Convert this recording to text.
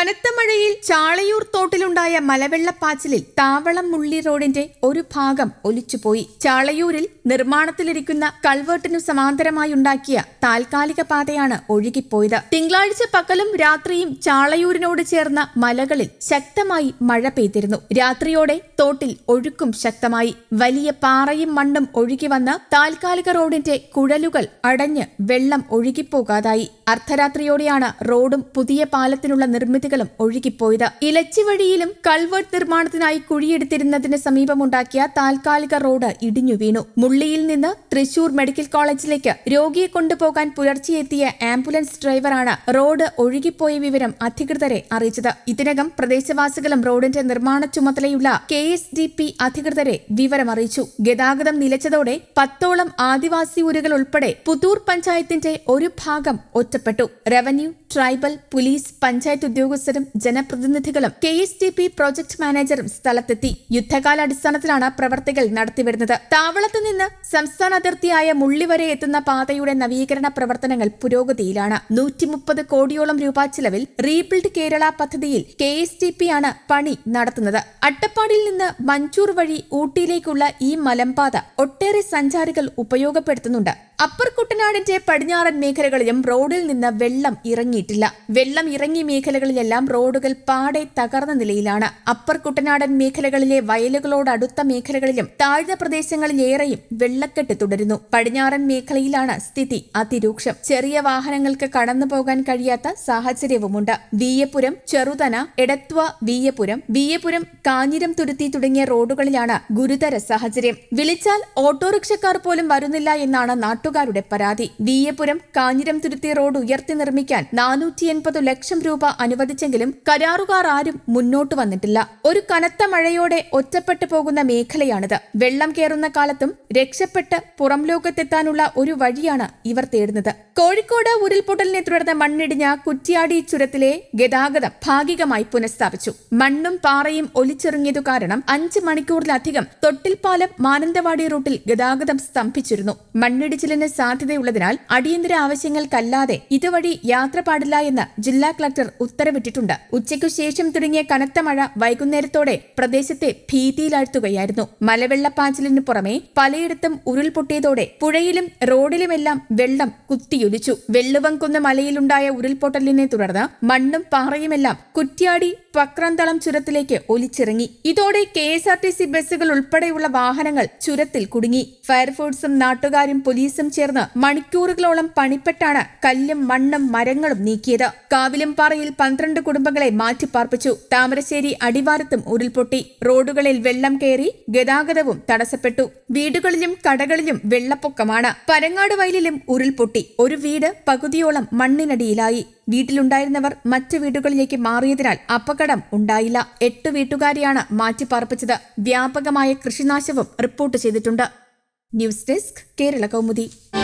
കനത്ത മഴയിൽ ചാളയൂർ തോട്ടിലുണ്ടായ മലവെള്ളപ്പാച്ചിലിൽ താവളം മുള്ളി റോഡിന്റെ ഒരു ഭാഗം ഒലിച്ചുപോയി ചാളയൂരിൽ നിർമ്മാണത്തിലിരിക്കുന്ന കൾവേർട്ടിനു സമാന്തരമായി ഉണ്ടാക്കിയ താൽക്കാലിക പാതയാണ് ഒഴുകിപ്പോയത് തിങ്കളാഴ്ച പകലും രാത്രിയും ചാളയൂരിനോട് ചേർന്ന മലകളിൽ ശക്തമായി മഴ പെയ്തിരുന്നു രാത്രിയോടെ തോട്ടിൽ ഒഴുക്കും ശക്തമായി വലിയ പാറയും മണ്ണും ഒഴുകി വന്ന് താൽക്കാലിക റോഡിന്റെ കുഴലുകൾ അടഞ്ഞ് വെള്ളം ഒഴുകിപ്പോകാതായി അർദ്ധരാത്രിയോടെയാണ് റോഡും പുതിയ പാലത്തിനുള്ള നിർമ്മിതികളും ഒഴുകിപ്പോയത് ഇലച്ചി വഴിയിലും കൾവേർട്ട് നിർമ്മാണത്തിനായി കുഴിയെടുത്തിരുന്നതിന് സമീപമുണ്ടാക്കിയ താൽക്കാലിക റോഡ് ഇടിഞ്ഞു വീണു മുള്ളിയിൽ നിന്ന് തൃശൂർ മെഡിക്കൽ കോളേജിലേക്ക് രോഗിയെ കൊണ്ടുപോകാൻ പുലർച്ചെത്തിയ ആംബുലൻസ് ഡ്രൈവറാണ് റോഡ് ഒഴുകിപ്പോയ വിവരം അധികൃതരെ അറിയിച്ചത് ഇതിനകം പ്രദേശവാസികളും റോഡിന്റെ നിർമ്മാണ ചുമതലയുള്ള കെ എസ് ഡി പി അധികൃതരെ വിവരമറിയിച്ചു ഗതാഗതം നിലച്ചതോടെ പത്തോളം ആദിവാസി ഊരുകൾ ഉൾപ്പെടെ പുതൂർ പഞ്ചായത്തിന്റെ ഒരു ഭാഗം ഒറ്റപ്പെട്ടു റവന്യൂ ട്രൈബൽ പോലീസ് പഞ്ചായത്ത് ഉദ്യോഗസ്ഥരും ജനപ്രതിനിധികളും K S T P project മാനേജറും സ്ഥലത്തെത്തി യുദ്ധകാലാടിസ്ഥാനത്തിലാണ് പ്രവർത്തികൾ നടത്തിവരുന്നത് താവളത്ത് നിന്ന് സംസ്ഥാന അതിർത്തിയായ മുള്ളി വരെ എത്തുന്ന പാതയുടെ നവീകരണ പ്രവർത്തനങ്ങൾ പുരോഗതിയിലാണ് നൂറ്റി മുപ്പത് കോടിയോളം രൂപ ചിലവിൽ റീബിൽഡ് കേരള പദ്ധതിയിൽ കെ എസ് ടി പി ആണ് പണി നടത്തുന്നത് അട്ടപ്പാടിയിൽ നിന്ന് മഞ്ചൂർ വഴി ഊട്ടിയിലേക്കുള്ള ഈ മലമ്പാത ഒട്ടേറെ സഞ്ചാരികൾ ഉപയോഗപ്പെടുത്തുന്നുണ്ട് അപ്പർ കുട്ടനാടിന്റെ പടിഞ്ഞാറൻ മേഖലകളിലും റോഡിൽ നിന്ന് വെള്ളം ഇറങ്ങിയിട്ടില്ല വെള്ളം ഇറങ്ങിയ മേഖലകളിലെല്ലാം റോഡുകൾ പാടെ തകർന്ന നിലയിലാണ് അപ്പർ കുട്ടനാടൻ മേഖലകളിലെ വയലുകളോടടുത്ത മേഖലകളിലും താഴ്ന്ന പ്രദേശങ്ങളിലേറെയും വെള്ളക്കെട്ട് തുടരുന്നു പടിഞ്ഞാറൻ മേഖലയിലാണ് സ്ഥിതി അതിരൂക്ഷം ചെറിയ വാഹനങ്ങൾക്ക് കടന്നു പോകാൻ കഴിയാത്ത സാഹചര്യവുമുണ്ട് വീയപുരം ചെറുതന എടത്വ വീയപുരം വീയപുരം കാഞ്ഞിരം തുരുത്തി തുടങ്ങിയ റോഡുകളിലാണ് ഗുരുതര സാഹചര്യം വിളിച്ചാൽ ഓട്ടോറിക്ഷക്കാർ പോലും വരുന്നില്ല എന്നാണ് നാട്ടുകാരുടെ പരാതി വീയപുരം കാഞ്ഞിരം തുരുത്തി റോഡ് ഉയർത്തി നിർമ്മിക്കാൻ നാനൂറ്റി എൺപത് ലക്ഷം രൂപ അനുവദിച്ചെങ്കിലും കരാറുകാർ ആരും മുന്നോട്ട് വന്നിട്ടില്ല ഒരു കനത്ത മഴയോടെ ഒറ്റപ്പെട്ടു പോകുന്ന മേഖലയാണിത് വെള്ളം കയറുന്ന കാലത്തും രക്ഷപ്പെട്ട് പുറം ലോകത്തെത്താനുള്ള ഒരു വഴിയാണ് ഇവർ തേടുന്നത് കോഴിക്കോട് ഉരുൾപൊട്ടലിനെ തുടർന്ന് മണ്ണിടിഞ്ഞ കുറ്റ്യാടി ചുരത്തിലെ ഗതാഗതം ഭാഗികമായി പുനഃസ്ഥാപിച്ചു മണ്ണും പാറയും ഒലിച്ചിറങ്ങിയതു കാരണം അഞ്ച് മണിക്കൂറിലധികം തൊട്ടിൽപ്പാലം മാനന്തവാടി റൂട്ടിൽ ഗതാഗതം സ്തംഭിച്ചിരുന്നു മണ്ണിടിച്ചിലിന് സാധ്യതയുള്ളതിനാൽ അടിയന്തര ആവശ്യങ്ങൾക്കല്ലാതെ ഇതുവഴി യാത്ര പാടില്ല എന്ന് ജില്ലാ കളക്ടർ ഉത്തരവിട്ടിട്ടുണ്ട് ഉച്ചയ്ക്കു ശേഷം തുടങ്ങിയ കനത്ത മഴ വൈകുന്നേരത്തോടെ പ്രദേശത്തെ ഭീതിയിലാഴ്ത്തുകയായിരുന്നു മലവെള്ളപ്പാച്ചിലിനു പുറമെ പലയിടത്തും ഉരുൾപൊട്ടിയതോടെ പുഴയിലും റോഡിലുമെല്ലാം വെള്ളം കുത്തിയൊലിച്ചു വെള്ളുവംകുന്ന് മലയിലുണ്ടായ ഉരുൾപൊട്ടലിനെ തുടർന്ന് മണ്ണും പാറയുമെല്ലാം കുറ്റ്യാടി പക്രാന്തളം ചുരത്തിലേക്ക് ഒലിച്ചിറങ്ങി ഇതോടെ K S R T C ബസ്സുകൾ ഉൾപ്പെടെയുള്ള വാഹനങ്ങൾ ചുരത്തിൽ കുടുങ്ങി ഫയർഫോഴ്സും നാട്ടുകാരും പോലീസും ചേർന്ന് മണിക്കൂറുകളോളം പണിപ്പെട്ടാണ് കല്ലും മണ്ണും മരങ്ങളും നീക്കിയത് കാവിലുംപാറയിൽ പന്ത്രണ്ട് കുടുംബങ്ങളെ മാറ്റിപ്പാർപ്പിച്ചു താമരശ്ശേരി അടിവാരത്തും ഉരുൾപൊട്ടി റോഡുകളിൽ വെള്ളം കയറി ഗതാഗതവും തടസ്സപ്പെട്ടു വീടുകളിലും കടകളിലും വെള്ളപ്പൊക്കമാണ് പരങ്ങാട് വയലിലും ഉരുൾപൊട്ടി ഒരു വീട് പകുതിയോളം മണ്ണിനടിയിലായി വീട്ടിലുണ്ടായിരുന്നവർ മറ്റ് വീടുകളിലേക്ക് മാറിയതിനാൽ അപകടം ഉണ്ടായില്ല എട്ട് വീട്ടുകാരെയാണ് മാറ്റിപ്പാർപ്പിച്ചത് വ്യാപകമായ കൃഷിനാശവും റിപ്പോർട്ട് ചെയ്തിട്ടുണ്ട് ന്യൂസ് ഡെസ്ക് കേരള കൗമുദി